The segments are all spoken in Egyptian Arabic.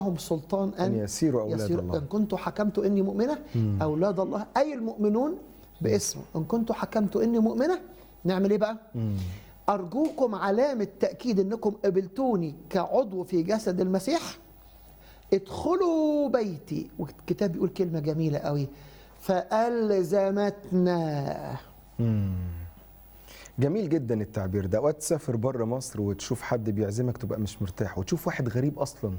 لهم سلطان أن أن يسيروا أولاد يسير الله إن كنت حكمت إني مؤمنة أولاد الله أي المؤمنون باسمه إن كنت حكمت إني مؤمنة نعمل إيه بقى؟ مم. أرجوكم علامة تأكيد إنكم قبلتوني كعضو في جسد المسيح ادخلوا بيتي والكتاب بيقول كلمة جميلة قوي فألزمتنا مم. جميل جدا التعبير ده وقت تسافر بره مصر وتشوف حد بيعزمك تبقى مش مرتاح وتشوف واحد غريب اصلا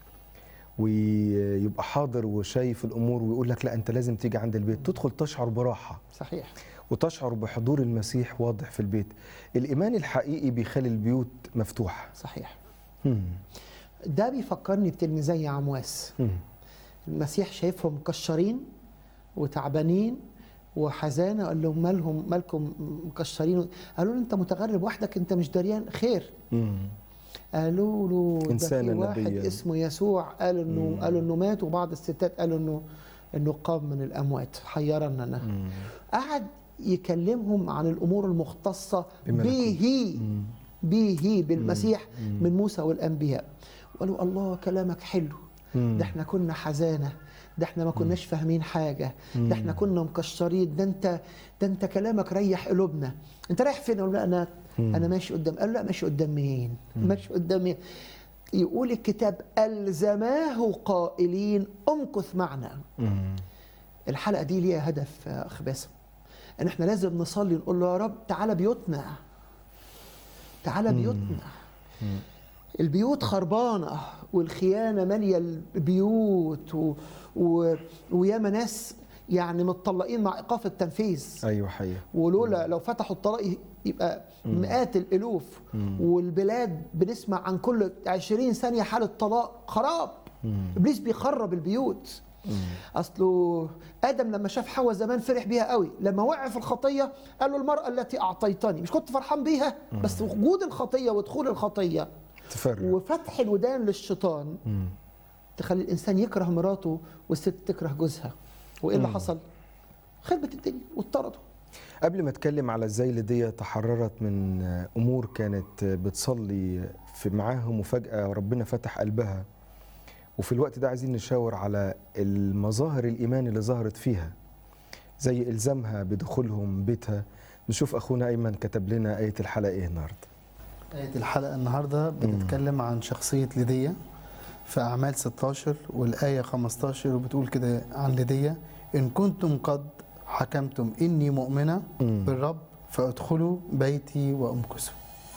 ويبقى حاضر وشايف الامور ويقول لك لا انت لازم تيجي عند البيت تدخل تشعر براحه صحيح وتشعر بحضور المسيح واضح في البيت الايمان الحقيقي بيخلي البيوت مفتوحه صحيح مم. ده بيفكرني بتلميذي عمواس مم. المسيح شايفهم مكشرين وتعبانين وحزانه قال لهم مالهم مالكم مكشرين قالوا له انت متغرب وحدك انت مش دريان خير مم. قالوا له ده إنسانا في واحد نبيا. اسمه يسوع قال انه مم. قالوا انه مات وبعض الستات قالوا انه انه قام من الاموات حيرنا أنا. مم. قعد يكلمهم عن الامور المختصه بملكوت. به مم. به بالمسيح مم. من موسى والانبياء وقالوا الله كلامك حلو مم. ده احنا كنا حزانه ده احنا ما كناش فاهمين حاجه مم. ده احنا كنا مكشرين ده انت ده انت كلامك ريح قلوبنا انت رايح فين اقول لا انا مم. انا ماشي قدام قال لا ماشي قدام مين ماشي قدام مين يقول الكتاب الزماه قائلين امكث معنا مم. الحلقه دي ليها هدف يا اخ باسم ان احنا لازم نصلي نقول له يا رب تعالى بيوتنا تعالى بيوتنا مم. البيوت خربانه والخيانه ماليه البيوت و... و... وياما ناس يعني متطلقين مع ايقاف التنفيذ ايوه حقيقه ولولا لو فتحوا الطلاق يبقى مئات الالوف مم. والبلاد بنسمع عن كل 20 ثانيه حاله طلاق خراب مم. ابليس بيخرب البيوت مم. اصله ادم لما شاف حواء زمان فرح بيها قوي لما وقع في الخطيه قال له المراه التي اعطيتني مش كنت فرحان بيها بس وجود الخطيه ودخول الخطيه تفرق وفتح الودان للشيطان مم. تخلي الانسان يكره مراته والست تكره جوزها وايه اللي مم. حصل خربت الدنيا واضطردوا قبل ما اتكلم على ازاي ليديا تحررت من امور كانت بتصلي في معاهم وفجاه ربنا فتح قلبها وفي الوقت ده عايزين نشاور على المظاهر الايمان اللي ظهرت فيها زي الزامها بدخولهم بيتها نشوف اخونا ايمن كتب لنا ايه الحلقه ايه النهارده آية الحلقة النهاردة بتتكلم عن شخصية ليديا في أعمال 16 والآية 15 وبتقول كده عن ليديا إن كنتم قد حكمتم إني مؤمنة مم. بالرب فادخلوا بيتي وامكثوا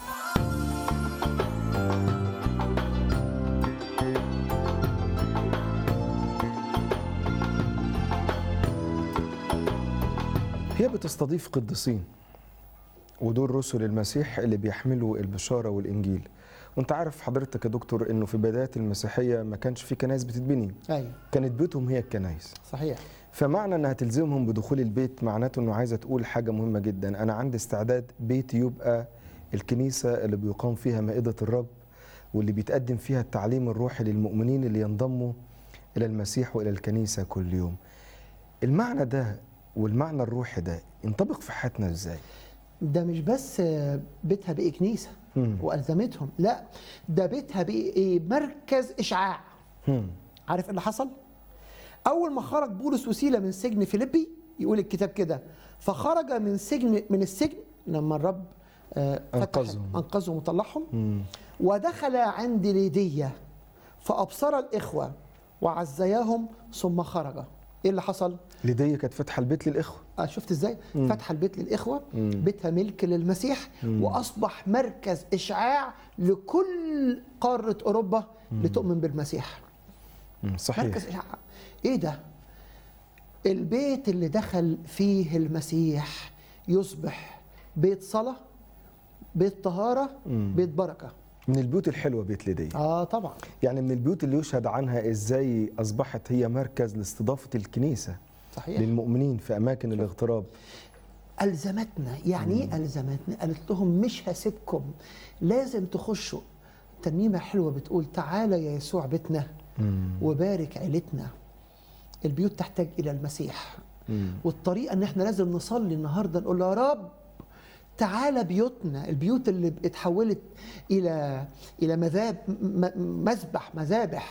هي بتستضيف قديسين ودول رسل المسيح اللي بيحملوا البشاره والانجيل وانت عارف حضرتك يا دكتور انه في بدايات المسيحيه ما كانش في كنائس بتتبني ايوه كانت بيوتهم هي الكنائس صحيح فمعنى انها تلزمهم بدخول البيت معناته انه عايزه تقول حاجه مهمه جدا انا عندي استعداد بيتي يبقى الكنيسه اللي بيقام فيها مائده الرب واللي بيتقدم فيها التعليم الروحي للمؤمنين اللي ينضموا الى المسيح والى الكنيسه كل يوم المعنى ده والمعنى الروحي ده ينطبق في حياتنا ازاي ده مش بس بيتها بقي كنيسه مم. والزمتهم لا ده بيتها بقي إيه؟ مركز اشعاع هم. عارف ايه اللي حصل اول ما خرج بولس وسيله من سجن فيليبي يقول الكتاب كده فخرج من سجن من السجن لما الرب آه، فتح أنقذهم. انقذهم وطلعهم مم. ودخل عند ليدية فأبصر الإخوة وعزياهم ثم خرج إيه اللي حصل؟ ليديا كانت فاتحه البيت للاخوه آه، شفت إزاي؟ مم. فتح البيت للإخوة مم. بيتها ملك للمسيح مم. وأصبح مركز إشعاع لكل قارة أوروبا لتؤمن بالمسيح مم. صحيح مركز إشعاع إيه ده؟ البيت اللي دخل فيه المسيح يصبح بيت صلاة بيت طهارة مم. بيت بركة من البيوت الحلوه بيت ليديا آه طبعا يعني من البيوت اللي يشهد عنها ازاي اصبحت هي مركز لاستضافه الكنيسه صحيح للمؤمنين في اماكن الاغتراب ألزمتنا يعني إيه ألزمتنا قالت لهم مش هسيبكم لازم تخشوا ترنيمة حلوة بتقول تعالى يا يسوع بيتنا وبارك عيلتنا البيوت تحتاج إلى المسيح مم. والطريقة إن إحنا لازم نصلي النهاردة نقول له يا رب تعالى بيوتنا البيوت اللي اتحولت إلى إلى مذاب م- مذبح مذابح